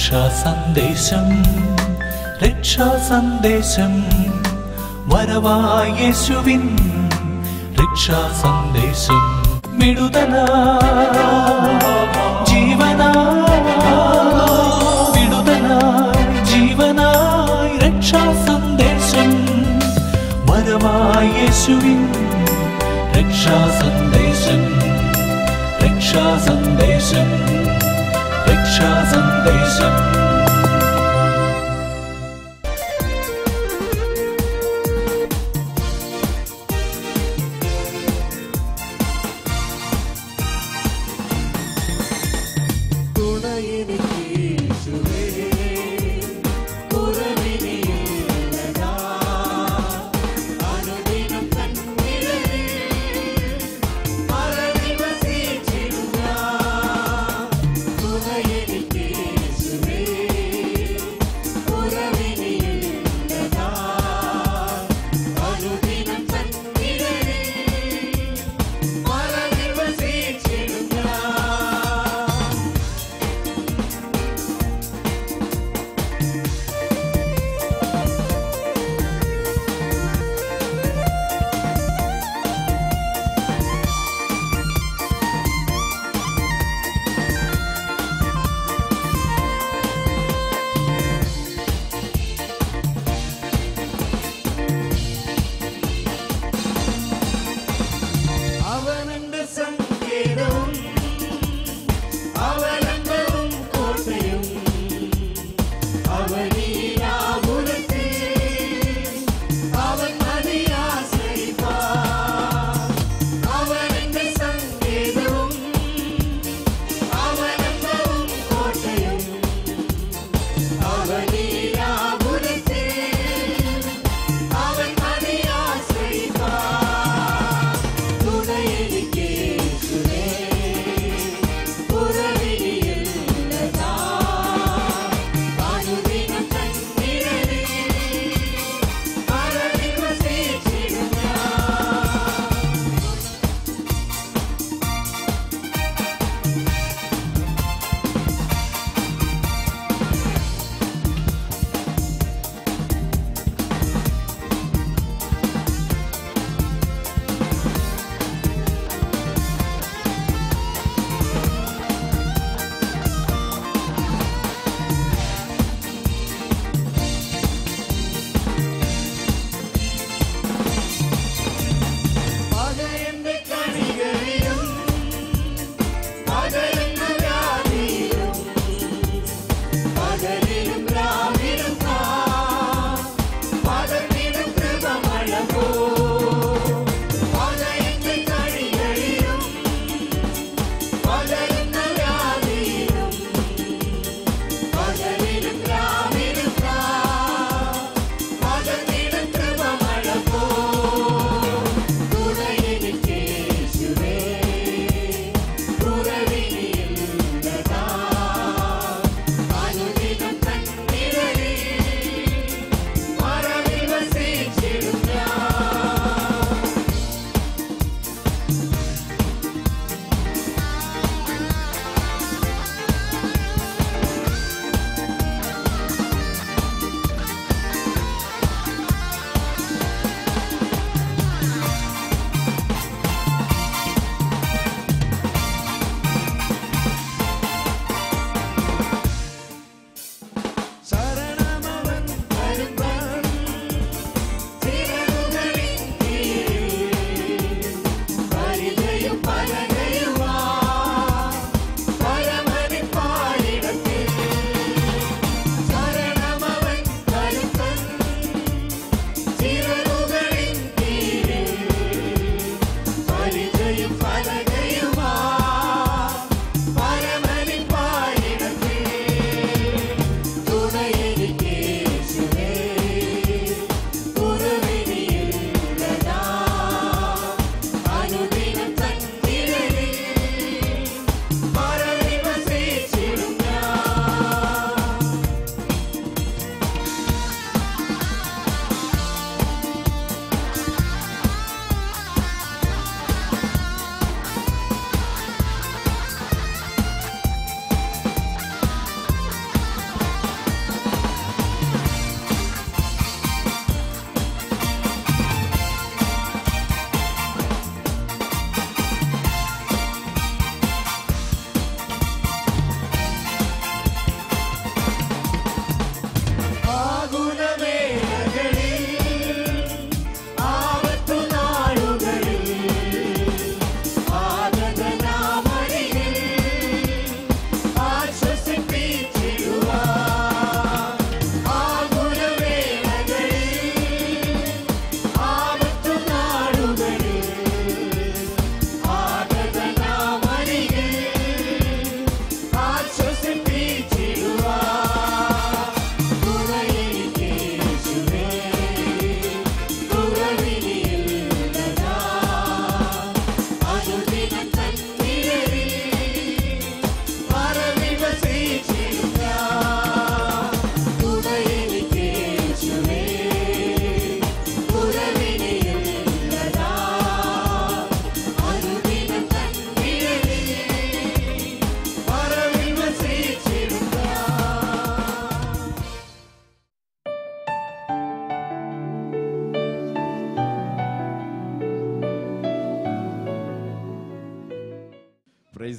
രക്ഷാ സന്ദേശം രക്ഷാ സന്ദേശം വരവായ യേശുവിൻ രക്ഷാ സന്ദേശം വിടുതല ജീവനായി വിടുതലായി ജീവനായി രക്ഷാ സന്ദേശം വരവായ യേശുവിൻ രക്ഷാ സന്ദേശം രക്ഷാ സന്ദേശം രക്ഷാ സന്ദേശം അവനെന്റെ സങ്കേതവും അവലംബവും കോട്ടയും അവനീരാപുരത്തിൽ അവൻ മതിയാശ്രയിപ്പാ അവനെന്റെ സങ്കേതവും അവലംബവും കോട്ടയും അവനീരാപുരത്തിൽ അവൻ മതിയാശ്രയിപ്പാ തുണയെനിക്കേശുവേ പുറവിനി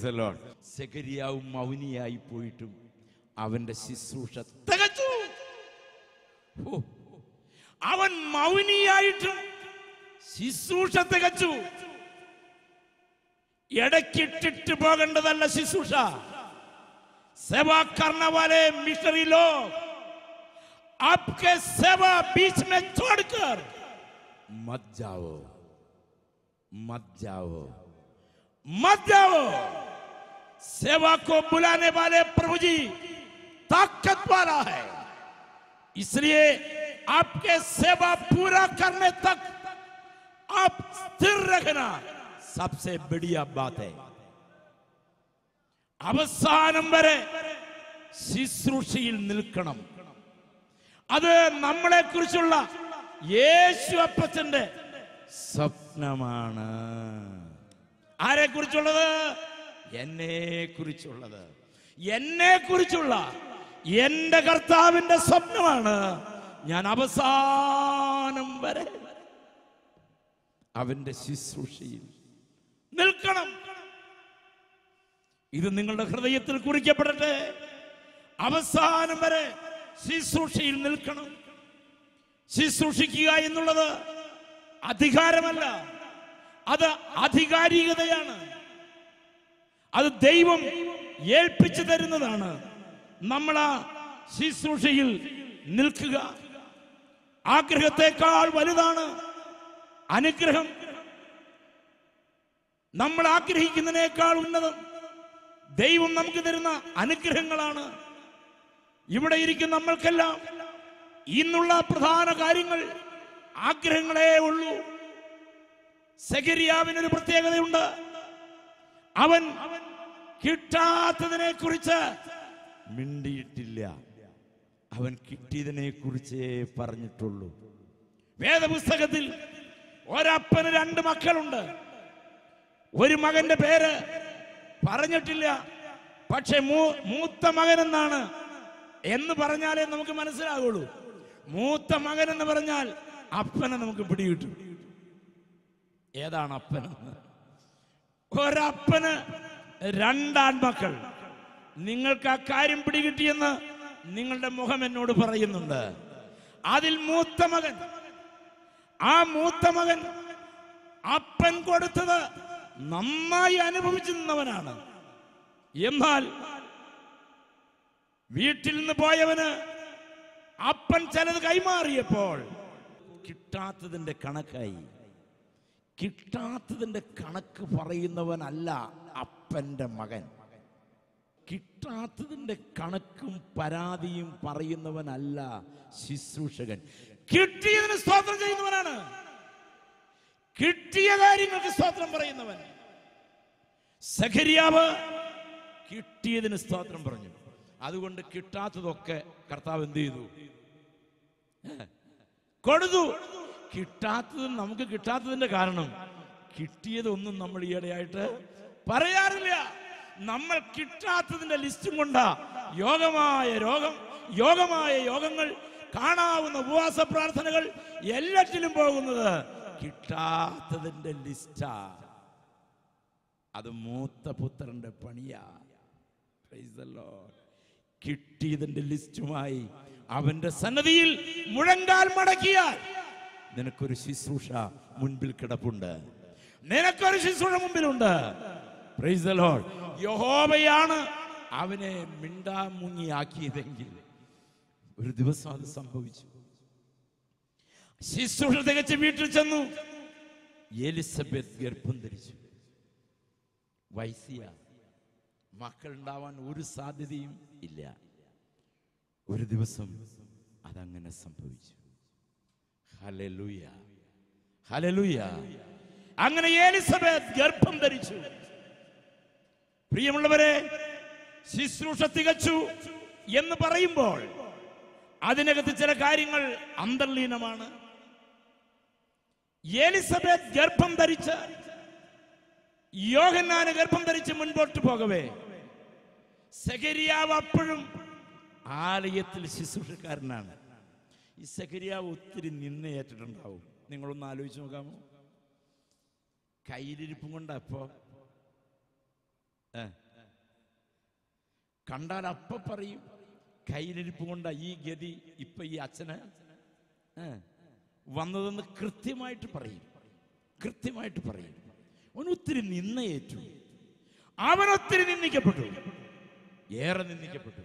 പ്രൈസ് ലോഡ് സെക്കരിയാവും മൗനിയായി പോയിട്ടും അവന്റെ ശുശ്രൂഷ തികച്ചു ഓ, അവൻ മൗനിയായിട്ടും ശുശ്രൂഷ തികച്ചു ഇടയ്ക്കിട്ടിട്ട് പോകേണ്ടതല്ല ശുശ്രൂഷ सेवा करने वाले मिशनरी लोग आपके सेवा बीच में छोड़कर मत जाओ मत जाओ मत जाओ सेवा को बुलाने वाले प्रभु जी ताकत वाला है इसलिए आपके सेवा पूरा करने तक आप स्थिर रखना सबसे बढ़िया बात है അവസാനം വരെ ശുശ്രൂഷയിൽ നിൽക്കണം അത് നമ്മളെ കുറിച്ചുള്ള യേശു അപ്പച്ചന്റെ സ്വപ്നമാണ് ആരെ കുറിച്ചുള്ളത് എന്നെ കുറിച്ചുള്ളത് എന്നെ കുറിച്ചുള്ള എന്റെ കർത്താവിന്റെ സ്വപ്നമാണ് ഞാൻ അവസാനം വരെ അവന്റെ ശുശ്രൂഷയിൽ നിൽക്കണം ഇത് നിങ്ങളുടെ ഹൃദയത്തിൽ കുറിക്കപ്പെടട്ടെ അവസാനം വരെ ശുശ്രൂഷയിൽ നിൽക്കണം ശുശ്രൂഷിക്കുക എന്നുള്ളത് അധികാരമല്ല അത് ആധികാരികതയാണ് അത് ദൈവം ഏൽപ്പിച്ചു തരുന്നതാണ് നമ്മൾ ആ ശുശ്രൂഷയിൽ നിൽക്കുക ആഗ്രഹത്തെക്കാൾ വലുതാണ് അനുഗ്രഹം നമ്മൾ ആഗ്രഹിക്കുന്നതിനേക്കാൾ ഉന്നതം ദൈവം നമുക്ക് തരുന്ന അനുഗ്രഹങ്ങളാണ് ഇവിടെ ഇരിക്കുന്ന നമ്മൾക്കെല്ലാം ഇന്നുള്ള പ്രധാന കാര്യങ്ങൾ ആഗ്രഹങ്ങളേ ഉള്ളൂ സെഗരിയാവിനൊരു പ്രത്യേകതയുണ്ട് അവൻ കിട്ടാത്തതിനെ കുറിച്ച് മിണ്ടിയിട്ടില്ല അവൻ കിട്ടിയതിനെ കുറിച്ചേ പറഞ്ഞിട്ടുള്ളൂ വേദപുസ്തകത്തിൽ ഒരപ്പന് രണ്ട് മക്കളുണ്ട് ഒരു മകന്റെ പേര് പറഞ്ഞിട്ടില്ല പക്ഷെ മൂ- മൂത്ത മകൻ എന്നാണ് എന്ന് പറഞ്ഞാലേ നമുക്ക് മനസ്സിലാകുള്ളൂ മൂത്ത മകൻ എന്ന് പറഞ്ഞാൽ അപ്പനെ നമുക്ക് പിടികിട്ടും ഏതാണ് അപ്പൻ ഒരപ്പന് രണ്ടാൺമക്കൾ നിങ്ങൾക്ക് ആ കാര്യം പിടികിട്ടിയെന്ന് നിങ്ങളുടെ മുഖം എന്നോട് പറയുന്നുണ്ട് അതിൽ മൂത്ത മകൻ ആ മൂത്ത മകൻ അപ്പൻ കൊടുത്തത് നന്നായി അനുഭവിച്ചു നിന്നവനാണ് എന്നാൽ വീട്ടിൽ നിന്ന് പോയവന് അപ്പൻ ചിലത് കൈമാറിയപ്പോൾ കിട്ടാത്തതിന്റെ കണക്കായി കിട്ടാത്തതിന്റെ കണക്ക് പറയുന്നവനല്ല അപ്പന്റെ മകൻ കിട്ടാത്തതിന്റെ കണക്കും പരാതിയും പറയുന്നവനല്ല ശുശ്രൂഷകൻ കിട്ടിയതിന് സ്തോത്രം ചെയ്യുന്നവനാണ് കിട്ടിയ കാര്യങ്ങൾക്ക് സ്തോത്രം പറയുന്നവൻ സഖരിയാവ് കിട്ടിയതിന് സ്തോത്രം പറഞ്ഞു അതുകൊണ്ട് കിട്ടാത്തതൊക്കെ കർത്താവ് എന്ത് ചെയ്തു ഏ? കൊടുത്തു കിട്ടാത്തത് നമുക്ക് കിട്ടാത്തതിന്റെ കാരണം കിട്ടിയതൊന്നും നമ്മൾ ഈയിടെയായിട്ട് പറയാറില്ല നമ്മൾ കിട്ടാത്തതിന്റെ ലിസ്റ്റും കൊണ്ടാ യോഗമായ രോഗം യോഗമായ യോഗങ്ങൾ കാണാവുന്ന ഉപവാസ പ്രാർത്ഥനകൾ എല്ലാറ്റിലും പോകുന്നത് കിട്ടാത്തതിന്റെ ലിസ്റ്റാ അത് മൂത്ത പുത്രന്റെ പണിയാ Praise the Lord. കിട്ടിയതിന്റെ ലിസ്റ്റുമായി അവന്റെ സന്നദ്ധിയിൽ മുഴങ്കാൽ മടക്കിയാൽ നിനക്കൊരു ശുശ്രൂഷ മുൻപിൽ കിടപ്പുണ്ട് നിനക്കൊരു ശുശ്രൂഷ മുമ്പിലുണ്ട് Praise the Lord. യഹോവയാണ് അവനെ മിണ്ടാമുങ്ങിയാക്കിയതെങ്കിൽ ഒരു ദിവസം അത് സംഭവിച്ചു ശുശ്രൂഷ തികച്ച് വീട്ടിൽ ചെന്നു എലിസബത്ത് ഗർഭം ധരിച്ചു വൈസിയ മക്കളുണ്ടാവാൻ ഒരു സാധ്യതയും ഇല്ല ഒരു ദിവസം അതങ്ങനെ സംഭവിച്ചു ഹലലൂയ ഹലലൂയ അങ്ങനെ എലിസബത്ത് ഗർഭം ധരിച്ചു പ്രിയമുള്ളവരെ ശുശ്രൂഷ തികച്ചു എന്ന് പറയുമ്പോൾ അതിനകത്ത് ചില കാര്യങ്ങൾ അന്തർലീനമാണ് എലിസബത്ത് ഗർഭം ധരിച്ച് യോഹന്നാന് ഗർഭം ധരിച്ച് മുൻപോട്ട് പോകവേ സെഗരിയാവ് അപ്പോഴും ആലയത്തിൽ ശുശ്രൂഷക്കാരനാണ് ഈ സെഗരിയാവ് ഒത്തിരി നിന്ന് ഏറ്റിട്ടുണ്ടാവും നിങ്ങളൊന്ന് ആലോചിച്ച് നോക്കാമോ കയ്യിലിരിപ്പും കൊണ്ടാ ഇപ്പോ ഏ. കണ്ടാൽ അപ്പ പറയും കയ്യിലിരിപ്പ് കൊണ്ട ഈ ഗതി ഇപ്പൊ ഈ അച്ഛന് ഏ, വന്നതെന്ന് കൃത്യമായിട്ട് പറയും കൃത്യമായിട്ട് പറയും അവൻ ഒത്തിരി നിന്നയേറ്റു അവൻ ഒത്തിരി നിന്ദിക്കപ്പെട്ടു ഏറെ നിന്ദിക്കപ്പെട്ടു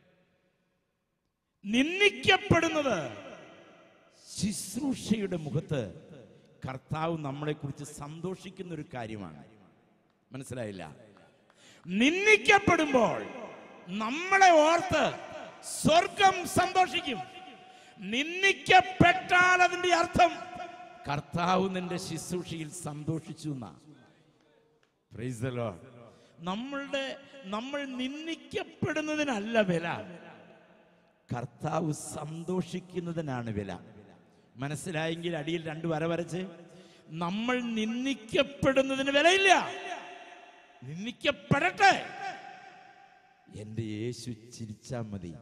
നിന്ദിക്കപ്പെടുന്നത് ശുശ്രൂഷയുടെ മുഖത്ത് കർത്താവ് നമ്മളെക്കുറിച്ച് സന്തോഷിക്കുന്ന ഒരു കാര്യമാണ് മനസ്സിലായില്ല നിന്ദിക്കപ്പെടുമ്പോൾ നമ്മളെ ഓർത്ത് സ്വർഗം സന്തോഷിക്കും നിന്ദിക്കപ്പെട്ടാൽ അതിന്റെ അർത്ഥം കർത്താവ് നിന്റെ ശുശ്രൂഷയിൽ സന്തോഷിച്ചു എന്നാ Praise the Lord. നമ്മളുടെ നമ്മൾ നിന്ദിക്കപ്പെടുന്നതിനല്ല വില കർത്താവ് സന്തോഷിക്കുന്നതിനാണ് വില മനസ്സിലായെങ്കിൽ അടിയിൽ രണ്ട് വര വരച്ച് നമ്മൾ നിന്ദിക്കപ്പെടുന്നതിന് വിലയില്ല നിന്ദിക്കപ്പെടട്ടെ എന്റെ യേശു ചിരിച്ചാ മതി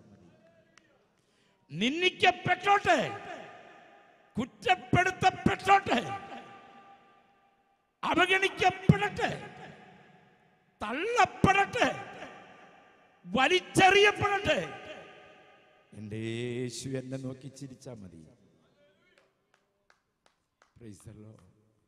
നിന്ദിക്കപ്പെട്ടോട്ടെ കുറ്റപ്പെടുത്തപ്പെട്ടോട്ടെ അവഗണിക്കപ്പെടട്ടെ തള്ളപ്പെടട്ടെ വലിച്ചെറിയപ്പെടട്ടെ എന്റെ യേശു എന്നെ നോക്കി ചിരിച്ചാ മതി Praise the Lord.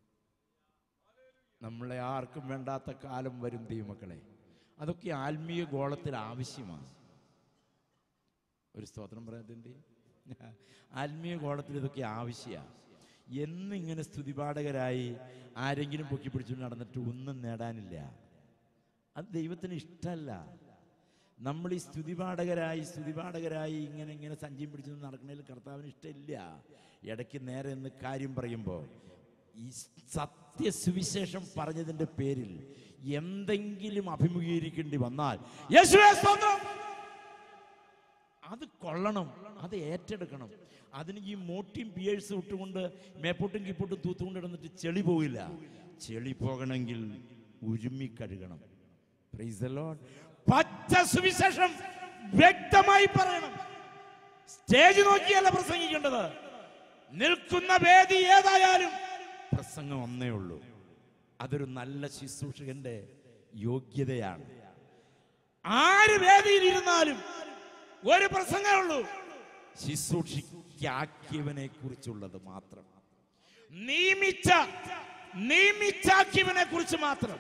നമ്മളെ ആർക്കും വേണ്ടാത്ത കാലം വരും ദൈവമക്കളെ അതൊക്കെ ആത്മീയ ഗോളത്തിൽ ആവശ്യമാണ് ഒരു സ്തോത്രം പറയാത്തതിൻ്റെ ആത്മീയ ഗോളത്തിൽ ഇതൊക്കെ ആവശ്യമാണ് എന്നിങ്ങനെ സ്തുതിപാഠകരായി ആരെങ്കിലും പൊക്കി പിടിച്ചുകൊണ്ട് നടന്നിട്ട് ഒന്നും നേടാനില്ല അത് ദൈവത്തിന് ഇഷ്ടമല്ല നമ്മൾ ഈ സ്തുതിപാഠകരായി സ്തുതിപാഠകരായി ഇങ്ങനെ ഇങ്ങനെ സഞ്ചിയും പിടിച്ചു നടക്കുന്നതിൽ കർത്താവിന് ഇഷ്ടമില്ല ഇടയ്ക്ക് നേരെ എന്ന് കാര്യം പറയുമ്പോൾ ഈ സത്യസുവിശേഷം പറഞ്ഞതിൻ്റെ പേരിൽ എന്തെങ്കിലും അഭിമുഖീകരിക്കേണ്ടി വന്നാൽ യേശുവേ സ്തോത്രം അത് കൊള്ളണം അത് ഏറ്റെടുക്കണം അതിന് ഈ മോട്ടിയും പിയേഴ്സും ഇട്ടുകൊണ്ട് മേപ്പോട്ടും കീപ്പോട്ടും തൂത്തുകൊണ്ട് ഇടന്നിട്ട് ചെളി പോകില്ല ചെളി പോകണമെങ്കിൽ ഉരുമ്മി കഴുകണം Praise the Lord. പച്ച സുവിശേഷം വ്യക്തമായി പറയണം സ്റ്റേജ് നോക്കിയല്ല പ്രസംഗിക്കേണ്ടത് നിൽക്കുന്ന വേദി ഏതായാലും പ്രസംഗം ഒന്നേ ഉള്ളൂ അതൊരു നല്ല ശുശ്രൂഷകന്റെ യോഗ്യതയാണ് ആര് വേദിയിൽ ഇരുന്നാലും ഒരു പ്രസംഗമേ ഉള്ളൂ ശുശ്രൂഷിക്കാക്കിയവനെ കുറിച്ചുള്ളത് മാത്രം നിയമിച്ച നിയമിച്ചാക്കിയവനെ കുറിച്ച് മാത്രം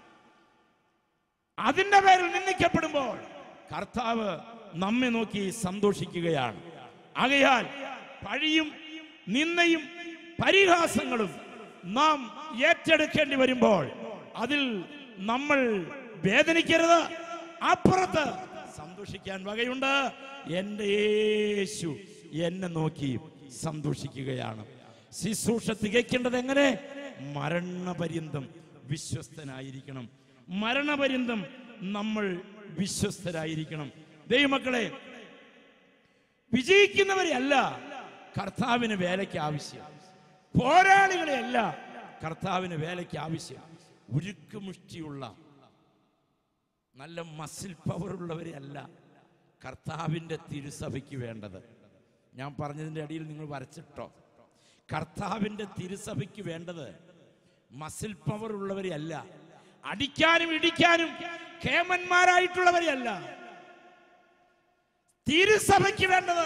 അതിന്റെ പേരിൽ നിന്ദിക്കപ്പെടുമ്പോൾ കർത്താവ് നമ്മെ നോക്കി സന്തോഷിക്കുകയാണ് ആകയാൽ പഴിയും നിന്നയും പരിഹാസങ്ങളും നാം ഏറ്റെടുക്കേണ്ടി വരുമ്പോൾ അതിൽ നമ്മൾ വേദനിക്കരുത് അപ്പുറത്ത് സന്തോഷിക്കാൻ വകയുണ്ട് എൻ്റെ യേശു എന്നെ നോക്കി സന്തോഷിക്കുകയാണ് ശുശ്രൂഷ തികയ്ക്കേണ്ടത് എങ്ങനെ മരണപര്യന്തം വിശ്വസ്തനായിരിക്കണം മരണപര്യന്തം നമ്മൾ വിശ്വസ്തരായിരിക്കണം ദൈവമക്കളെ വിജയിക്കുന്നവരെ അല്ല കർത്താവിന് വേലയ്ക്ക് ആവശ്യം പോരാളികളെ അല്ല കർത്താവിന് വേലയ്ക്ക് ആവശ്യം ഉരുക്കുമുഷ്ടിയുള്ള നല്ല മസിൽ പവറുള്ളവരെ അല്ല കർത്താവിൻ്റെ തിരുസഭയ്ക്ക് വേണ്ടത് ഞാൻ പറഞ്ഞതിൻ്റെ അടിയിൽ നിങ്ങൾ വരച്ചിട്ടോ കർത്താവിൻ്റെ തിരുസഭയ്ക്ക് വേണ്ടത് മസിൽ പവർ ഉള്ളവരെ അല്ല അടിക്കാനും ഇടിക്കാനും കേമന്മാരായിട്ടുള്ളവരെ അല്ല തിരുസഭയ്ക്ക് വേണ്ടത്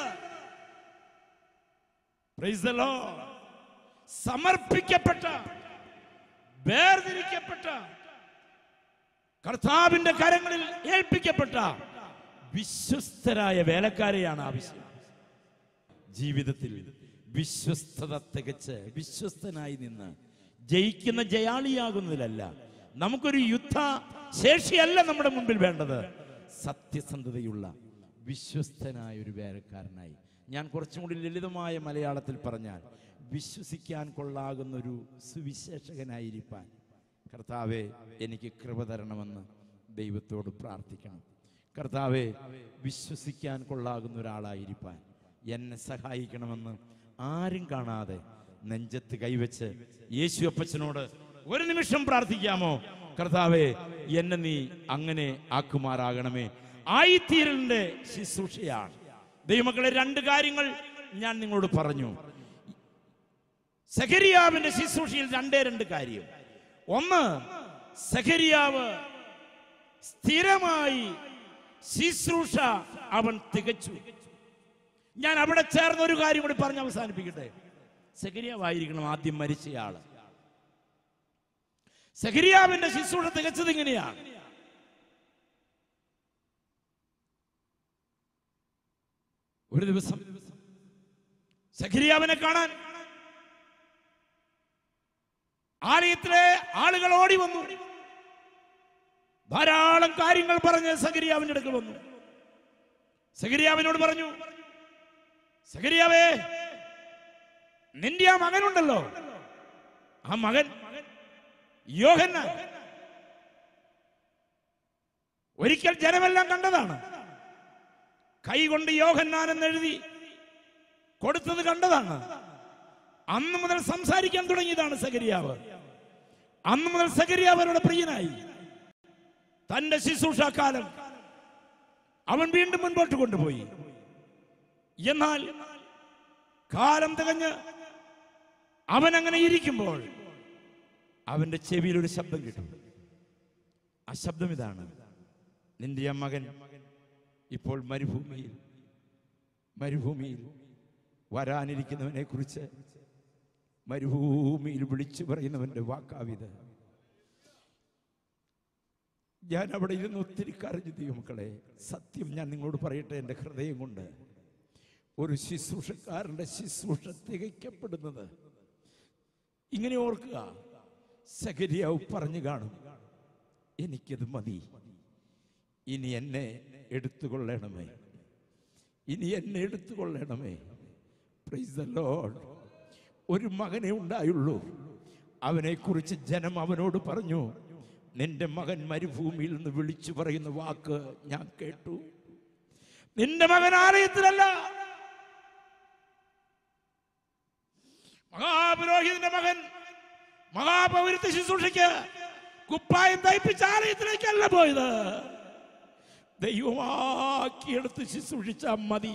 Praise the Lord. സമർപ്പിക്കപ്പെട്ട വേർതിരിക്കപ്പെട്ട കർത്താവിന്റെ കരങ്ങളിൽ ഏൽപ്പിക്കപ്പെട്ട വിശ്വസ്തരായ വേലക്കാരെയാണ് ആവശ്യം ജീവിതത്തിൽ വിശ്വസ്തത തികച്ച് വിശ്വസ്തനായി നിന്ന് ജയിക്കുന്ന ജയാളിയാകുന്നതിലല്ല നമുക്കൊരു യുദ്ധ ശേഷിയല്ല നമ്മുടെ മുമ്പിൽ വേണ്ടത് സത്യസന്ധതയുള്ള വിശ്വസ്തനായ ഒരു വേലക്കാരനായി ഞാൻ കുറച്ചും കൂടി ലളിതമായ മലയാളത്തിൽ പറഞ്ഞാൽ വിശ്വസിക്കാൻ കൊള്ളാകുന്ന ഒരു സുവിശേഷകനായിരിക്കാൻ കർത്താവെ എനിക്ക് കൃപ തരണമെന്ന് ദൈവത്തോട് പ്രാർത്ഥിക്കണം കർത്താവെ വിശ്വസിക്കാൻ കൊള്ളാകുന്ന ഒരാളായിരിക്കാൻ എന്നെ സഹായിക്കണമെന്ന് ആരും കാണാതെ നെഞ്ചത്ത് കൈവച്ച് യേശു അപ്പച്ചനോട് ഒരു നിമിഷം പ്രാർത്ഥിക്കാമോ കർത്താവെ എന്നെ നീ അങ്ങനെ ആക്കുമാറാകണമേ ആയിത്തീരലിന്റെ ശുശ്രൂഷയാണ് ദൈവമക്കളെ രണ്ട് കാര്യങ്ങൾ ഞാൻ നിങ്ങളോട് പറഞ്ഞു സഖരിയാവിന്റെ ശുശ്രൂഷയിൽ രണ്ടേ രണ്ട് കാര്യം ഒന്ന് സഖരിയാവ് സ്ഥിരമായി ശുശ്രൂഷ അവൻ തികച്ചു ഞാൻ അവിടെ ചേർന്ന ഒരു കാര്യം കൂടി പറഞ്ഞ് അവസാനിപ്പിക്കട്ടെ സെക്കരിയാവായിരിക്കണം ആദ്യം മരിച്ചയാള് സെക്കരിയാവിന്റെ ശുശ്രൂഷ തികച്ചത് ഇങ്ങനെയാണ് ഒരു ദിവസം സഖരിയാവിനെ കാണാൻ ആലയത്തിലെ ആളുകൾ ഓടി വന്നു ധാരാളം കാര്യങ്ങൾ പറഞ്ഞ് സഖരിയാവിന്റെ അടുക്കൽ വന്നു സഖരിയാവിനോട് പറഞ്ഞു സഖരിയാവേ നിന്റെ ആ മകനുണ്ടല്ലോ ആ മകൻ യോഹന്ന ഒരിക്കൽ ജനമെല്ലാം കണ്ടതാണ് കൈകൊണ്ട് യോഹന്നാൻ എന്നെഴുതി കൊടുത്തത് കണ്ടതാണ് അന്ന് മുതൽ സംസാരിക്കാൻ തുടങ്ങിയതാണ് സകരിയാവ് അന്ന് മുതൽ സകരിയാവ് അവരുടെ പ്രിയനായി തന്റെ ശുശ്രൂഷാകാലം അവൻ വീണ്ടും മുൻപോട്ട് കൊണ്ടുപോയി എന്നാൽ കാലം തികഞ്ഞ് അവൻ അങ്ങനെ ഇരിക്കുമ്പോൾ അവന്റെ ചെവിയിൽ ഒരു ശബ്ദം കിട്ടും ആ ശബ്ദം ഇതാണ് നിന്റെ ആ മകൻ ഇപ്പോൾ മരുഭൂമിയിൽ മരുഭൂമിയിൽ വരാനിരിക്കുന്നവനെ കുറിച്ച് മരുഭൂമിയിൽ വിളിച്ചു പറയുന്നവന്റെ വാക്കാവിത് ഞാൻ അവിടെ ഇരുന്ന് ഒത്തിരി കരഞ്ഞു ദൈവമക്കളെ സത്യം ഞാൻ നിങ്ങളോട് പറയട്ടെ എൻ്റെ ഹൃദയം കൊണ്ട് ഒരു ശുശ്രൂഷക്കാരൻ്റെ ശുശ്രൂഷ തികയ്ക്കപ്പെടുന്നത് ഇങ്ങനെ ഓർക്കുക സകരിയാവ് പറഞ്ഞു കാണും എനിക്കത് മതി ഇനി എന്നെ എടുത്തുകൊള്ളണമേ ഇനി എന്നെ എടുത്തുകൊള്ളണമേ പ്രൈസ് ദ ലോർഡ് ഒരു മകനെ ഉണ്ടായുള്ളൂ അവനെക്കുറിച്ച് ജനം അവനോട് പറഞ്ഞു നിന്റെ മകൻ മരുഭൂമിയിൽ നിന്ന് വിളിച്ചു പറയുന്ന വാക്ക് ഞാൻ കേട്ടു നിന്റെ മകൻ ആലയത്തിലല്ല മഹാപുരോഹിതന്റെ മകൻ മഹാപൗരത്തെ ശുശ്രൂഷയ്ക്ക് കുപ്പായം തയ്പ്പിച്ച ആലയത്തിലേക്കല്ല പോയത് ദൈവമാക്കിയെടുത്ത് ശുശ്രൂഷിച്ചാ മതി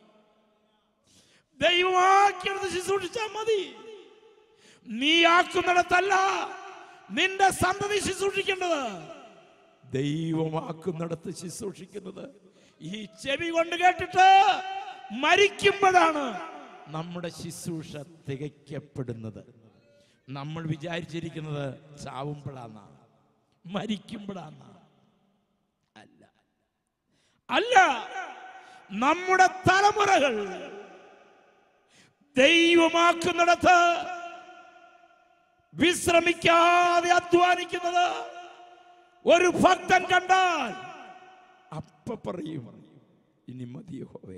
ദൈവമാക്കിയെടുത്ത് ശുശ്രൂഷിച്ചാ മതി നീ ആക്കുന്നിടത്തല്ല നിന്റെ സന്തതി ശുശ്രൂഷിക്കേണ്ടത് ദൈവമാക്കുന്നിടത്ത് ശുശ്രൂഷിക്കുന്നത് ഈ ചെവി കൊണ്ട് കേട്ടിട്ട് മരിക്കുമ്പോഴാണ് നമ്മുടെ ശുശ്രൂഷ തികയ്ക്കപ്പെടുന്നത് നമ്മൾ വിചാരിച്ചിരിക്കുന്നത് ചാവുമ്പോഴാന്നാണ് മരിക്കുമ്പോഴാന്നാണ് അല്ല അല്ല നമ്മുടെ തലമുറകൾ ദൈവമാക്കുന്നിടത്ത് വിശ്രമിക്കാതെ അധ്വാനിക്കുന്നത് ഒരു ഭക്തൻ കണ്ടാൽ അപ്പ പറയും ഇനി മതിയോ ഹോവേ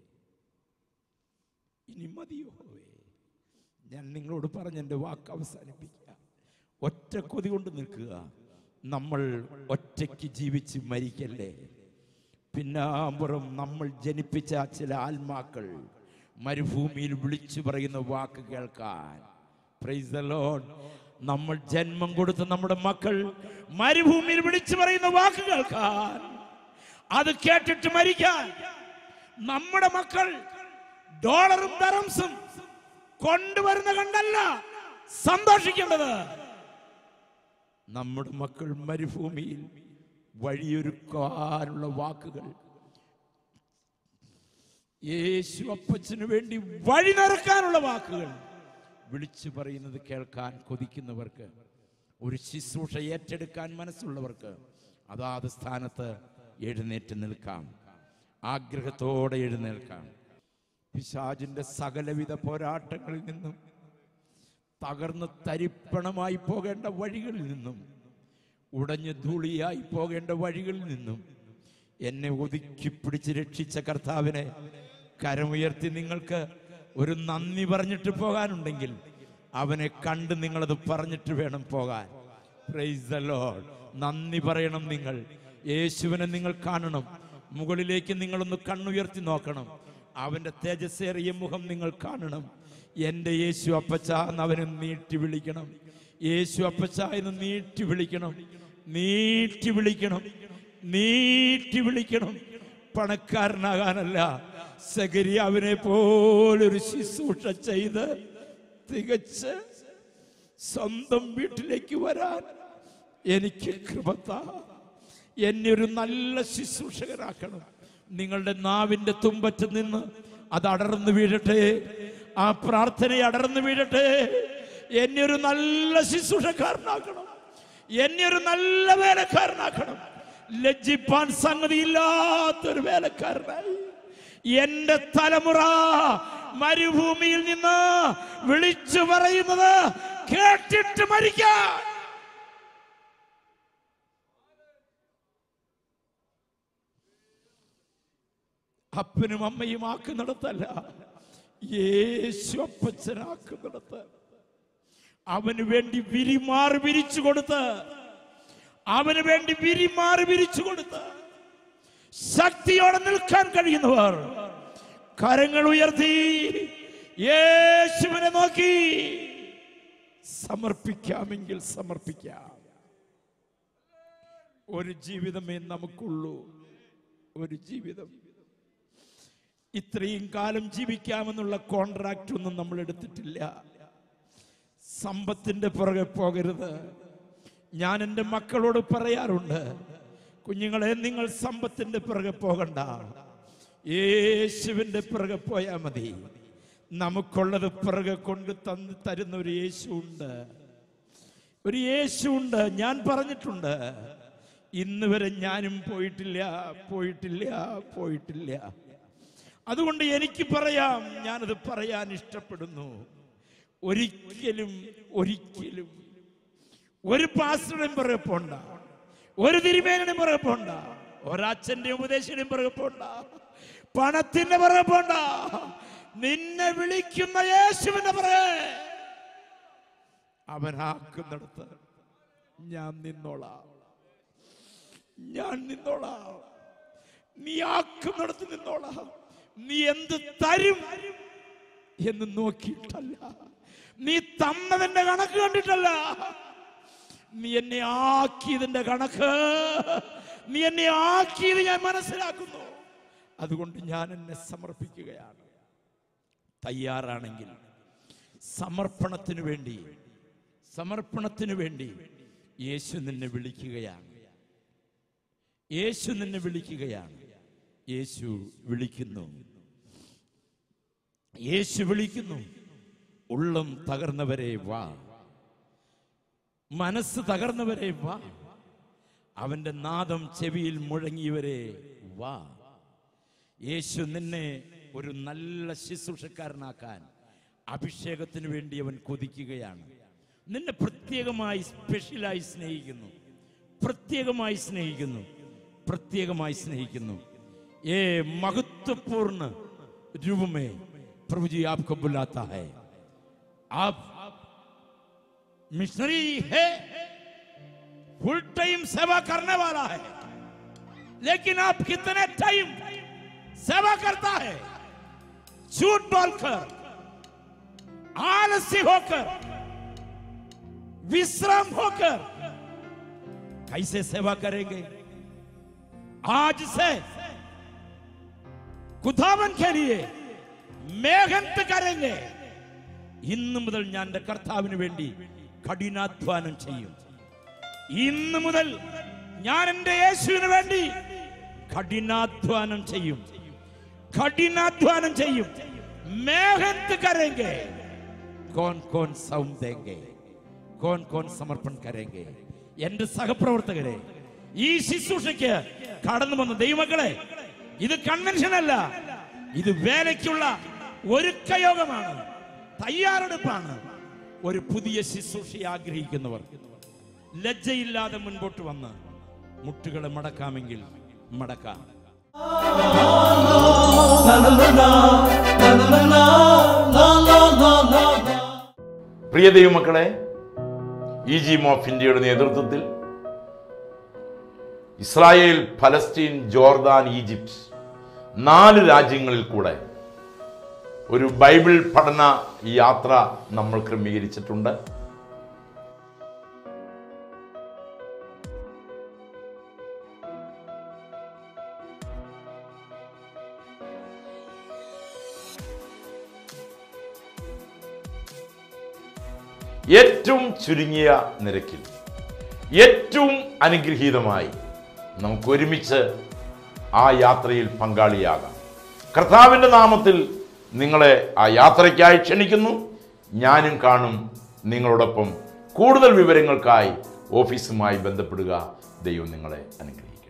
ഇനി മതിയോ ഹോവേ ഞാൻ നിങ്ങളോട് പറഞ്ഞ എൻ്റെ വാക്ക് അവസാനിപ്പിക്കുക ഒറ്റ കൊതി കൊണ്ട് നിൽക്കുക നമ്മൾ ഒറ്റയ്ക്ക് ജീവിച്ച് മരിക്കല്ലേ പിന്നാമ്പുറം നമ്മൾ ജനിപ്പിച്ച ചില ആത്മാക്കൾ മരുഭൂമിയിൽ വിളിച്ചു പറയുന്ന വാക്ക് കേൾക്കാൻ പ്രൈസ് ദ ലോർഡ് നമ്മൾ ജന്മം കൊടുത്ത നമ്മുടെ മക്കൾ മരുഭൂമിയിൽ വിളിച്ചു പറയുന്ന വാക്ക് കേൾക്കാൻ അത് കേട്ടിട്ട് മരിക്കാൻ നമ്മുടെ മക്കൾ ഡോളറും ദറംസും കൊണ്ടുവരുന്ന കണ്ടല്ല സന്തോഷിക്കേണ്ടത് നമ്മുടെ മക്കൾ മരുഭൂമിയിൽ വഴിയൊരുക്കാനുള്ള വാക്കുകൾ യേശു അപ്പച്ചന് വേണ്ടി വഴി നിറക്കാനുള്ള വാക്കുകൾ വിളിച്ചു പറയുന്നത് കേൾക്കാൻ കൊതിക്കുന്നവർക്ക് ഒരു ശുശ്രൂഷ ഏറ്റെടുക്കാൻ മനസ്സുള്ളവർക്ക് അതാത് സ്ഥാനത്ത് എഴുന്നേറ്റ് നിൽക്കാം ആഗ്രഹത്തോടെ എഴുന്നേൽക്കാം പിശാജിന്റെ സകലവിധ പോരാട്ടങ്ങളിൽ നിന്നും തകർന്ന് തരിപ്പണമായി പോകേണ്ട വഴികളിൽ നിന്നും ഉടഞ്ഞു ധൂളിയായി പോകേണ്ട വഴികളിൽ നിന്നും എന്നെ ഒതുക്കി പിടിച്ച് രക്ഷിച്ച കർത്താവിനെ കരമുയർത്തി നിങ്ങൾക്ക് ഒരു നന്ദി പറഞ്ഞിട്ട് പോകാനുണ്ടെങ്കിൽ അവനെ കണ്ട് നിങ്ങളത് പറഞ്ഞിട്ട് വേണം പോകാൻ പ്രൈസ് ദ ലോർഡ് നന്ദി പറയണം നിങ്ങൾ യേശുവിനെ നിങ്ങൾ കാണണം മുകളിലേക്ക് നിങ്ങളൊന്ന് കണ്ണുയർത്തി നോക്കണം അവന്റെ തേജസ്സേറിയ മുഖം നിങ്ങൾ കാണണം എൻ്റെ യേശു അപ്പച്ച എന്ന് അവനെ നീട്ടി വിളിക്കണം യേശു അപ്പച്ച എന്ന് നീട്ടി വിളിക്കണം നീട്ടി വിളിക്കണം നീട്ടി വിളിക്കണം പണക്കാരനാകാനല്ല സഗരിയാവിനെ പോലൊരു ശുശ്രൂഷ ചെയ്ത് തികച്ച് സ്വന്തം വീട്ടിലേക്ക് വരാൻ എനിക്ക് കൃപത്ത എന്നെ ഒരു നല്ല ശുശ്രൂഷകരാക്കണം നിങ്ങളുടെ നാവിന്റെ തുമ്പത്ത് നിന്ന് അത് അടർന്നു വീഴട്ടെ ആ പ്രാർത്ഥന അടർന്നു വീഴട്ടെ എന്നെ ഒരു നല്ല ശുശ്രൂഷക്കാരനാക്കണം എന്നെ ഒരു നല്ല വേലക്കാരനാക്കണം ലജ്ജിപ്പാൻ സംഗതിയില്ലാത്തൊരു വേലക്കാരനായി എന്റെ തലമുറ മരുഭൂമിയിൽ നിന്ന് വിളിച്ചു പറയുന്നത് കേട്ടിട്ട് മരിക്കാൻ അപ്പനും അമ്മയും ആക്കുന്നിടത്തല്ല യേശു അപ്പച്ചനാക്കുന്നിടത്ത് അവന് വേണ്ടി വിരിമാറി വിരിച്ചു കൊടുത്ത് അവന് വേണ്ടി വിരിമാറി വിരിച്ചു കൊടുത്ത് ശക്തിയോടെ നിൽക്കാൻ കഴിയുന്നവർ കരങ്ങൾ ഉയർത്തി യേശുവിനെ നോക്കി സമർപ്പിക്കാമെങ്കിൽ സമർപ്പിക്കാം ഒരു ജീവിതമേ നമുക്കുള്ളൂ ഒരു ജീവിതം ഇത്രയും കാലം ജീവിക്കാമെന്നുള്ള കോൺട്രാക്റ്റ് ഒന്നും നമ്മൾ എടുത്തിട്ടില്ല സമ്പത്തിന്റെ പുറകെ പോകരുത് ഞാൻ എൻ്റെ മക്കളോട് പറയാറുണ്ട് കുഞ്ഞുങ്ങളെ നിങ്ങൾ സമ്പത്തിന്റെ പിറകെ പോകണ്ട യേശുവിന്റെ പിറകെ പോയാൽ മതി നമുക്കുള്ളത് പിറകെ കൊണ്ട് തന്ന് തരുന്ന ഒരു യേശു ഉണ്ട് ഒരു യേശു ഉണ്ട് ഞാൻ പറഞ്ഞിട്ടുണ്ട് ഇന്ന് വരെ ഞാനും പോയിട്ടില്ല പോയിട്ടില്ല പോയിട്ടില്ല അതുകൊണ്ട് എനിക്ക് പറയാം ഞാനത് പറയാൻ ഇഷ്ടപ്പെടുന്നു ഒരിക്കലും ഒരിക്കലും ഒരു പാസ്റ്ററുടെയും പിറകെ പോണ്ട ഒരു തിരുമേനയുടെയും പിറകെ പോണ്ട ഒരച്ഛന്റെ ഉപദേശിയുടെയും പിറകെ പോണ്ട പണത്തിന്റെ പിറകെ പോണ്ട നിന്നെ വിളിക്കുന്ന യേശുവിന്റെ പിറകെ അവനാക്കുന്നിടത്ത് ഞാൻ നിന്നോളാം ഞാൻ നിന്നോളാം നീ ആക്കുന്നിടത്ത് നിന്നോളാം നീ എന്ത് തരും എന്ന് നോക്കിയിട്ടല്ല നീ തന്നതിന്റെ കണക്ക് കണ്ടിട്ടല്ല നീ എന്നെ ആക്കിയതിന്റെ കണക്ക് നീ എന്നെ ആക്കിയത് ഞാൻ മനസ്സിലാക്കുന്നു അതുകൊണ്ട് ഞാൻ എന്നെ സമർപ്പിക്കുകയാണ് തയ്യാറാണെങ്കിൽ സമർപ്പണത്തിന് വേണ്ടി സമർപ്പണത്തിന് വേണ്ടി യേശു നിന്നെ വിളിക്കുകയാണ് യേശു നിന്നെ വിളിക്കുകയാണ് യേശു വിളിക്കുന്നു യേശു വിളിക്കുന്നു ഉള്ളം തകർന്നവരെ വാ മനസ്സ് തകർന്നവരെ വാ അവന്റെ നാദം ചെവിയിൽ മുഴങ്ങിയവരെ വാ യേശു നിന്നെ ഒരു നല്ല ശുശ്രൂഷക്കാരനാക്കാൻ അഭിഷേകത്തിന് വേണ്ടി അവൻ കൊതിക്കുകയാണ് നിന്നെ പ്രത്യേകമായി സ്പെഷ്യലായി സ്നേഹിക്കുന്നു പ്രത്യേകമായി സ്നേഹിക്കുന്നു പ്രത്യേകമായി സ്നേഹിക്കുന്നു ഏ महत्वपूर्ण रूप में प्रभु जी आपको बुलाता है आप मिशनरी है फुल टाइम सेवा करने वाला है लेकिन आप कितने टाइम सेवा करता है झूठ बोलकर आलसी होकर विश्राम होकर कैसे सेवा करेंगे आज से खुदावन के लिए മേഘന്ത് കരങ്ങെ ഇന്നു മുതൽ ഞാൻ എൻ്റെ കർത്താവിന് വേണ്ടി കഠിനാധ്വാനം ചെയ്യും ഇന്നു മുതൽ ഞാൻ എൻ്റെ യേശുവിന് വേണ്ടി കഠിനാധ്വാനം ചെയ്യും കഠിനാധ്വാനം ചെയ്യും മേഘന്ത് കരങ്ങെ കോൻ കോൻ സൗണ്ട് ദേങ്കെ കോൻ കോൻ സമർപ്പൺ കരേങ്കെ എന്റെ സഹപ്രവർത്തകരെ ഈ ശുശ്രൂഷയ്ക്ക് കടന്നു വന്ന ദൈവമക്കളെ ഇത് കൺവെൻഷൻ അല്ല ഇത് വേലയ്ക്കുള്ള ഒരുക്കയോഗമാണ് തയ്യാറെടുപ്പാണ് ഒരു പുതിയ ശുശ്രൂഷയെ ആഗ്രഹിക്കുന്നവർ ലജ്ജയില്ലാതെ മുൻപോട്ട് വന്ന് മുട്ടുകളെ മടക്കാമെങ്കിൽ മടക്കാം പ്രിയ ദൈവമക്കളെ ഇ ജി മോഫ് ഇന്ത്യയുടെ നേതൃത്വത്തിൽ ഇസ്രായേൽ ഫലസ്തീൻ ജോർദാൻ ഈജിപ്റ്റ് നാല് രാജ്യങ്ങളിൽ കൂടെ ഒരു ബൈബിൾ പഠന യാത്ര നമ്മൾ ക്രമീകരിച്ചിട്ടുണ്ട് ഏറ്റവും ചുരുങ്ങിയ നിരക്കിൽ ഏറ്റവും അനുഗ്രഹീതമായി നമുക്ക് ഒരുമിച്ച് ആ യാത്രയിൽ പങ്കാളിയാകാം കർത്താവിൻ്റെ നാമത്തിൽ നിങ്ങളെ ആ യാത്രയ്ക്കായി ക്ഷണിക്കുന്നു ഞാനും കാണും നിങ്ങളോടൊപ്പം കൂടുതൽ വിവരങ്ങൾക്കായി ഓഫീസുമായി ബന്ധപ്പെടുക ദൈവം നിങ്ങളെ അനുഗ്രഹിക്കട്ടെ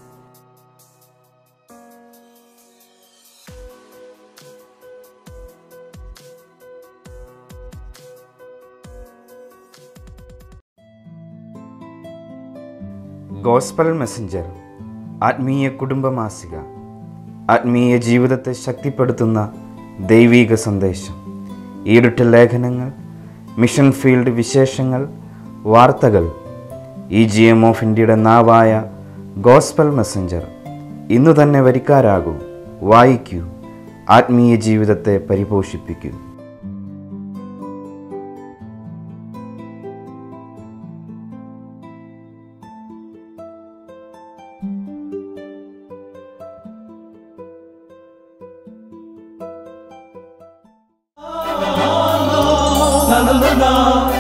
ഗോസ്പൽ മെസ്സഞ്ചർ ആത്മീയ കുടുംബമാസിക ആത്മീയ ജീവിതത്തെ ശക്തിപ്പെടുത്തുന്ന ദൈവീക സന്ദേശം ഈടുറ്റ ലേഖനങ്ങൾ മിഷൻ ഫീൽഡ് വിശേഷങ്ങൾ വാർത്തകൾ ഇ ജി എം ഓഫ് ഇന്ത്യയുടെ നാവായ ഗോസ്പൽ മെസ്സഞ്ചർ ഇന്നു തന്നെ വരിക്കാരാകൂ വായിക്കൂ ആത്മീയ ജീവിതത്തെ പരിപോഷിപ്പിക്കൂ la la la la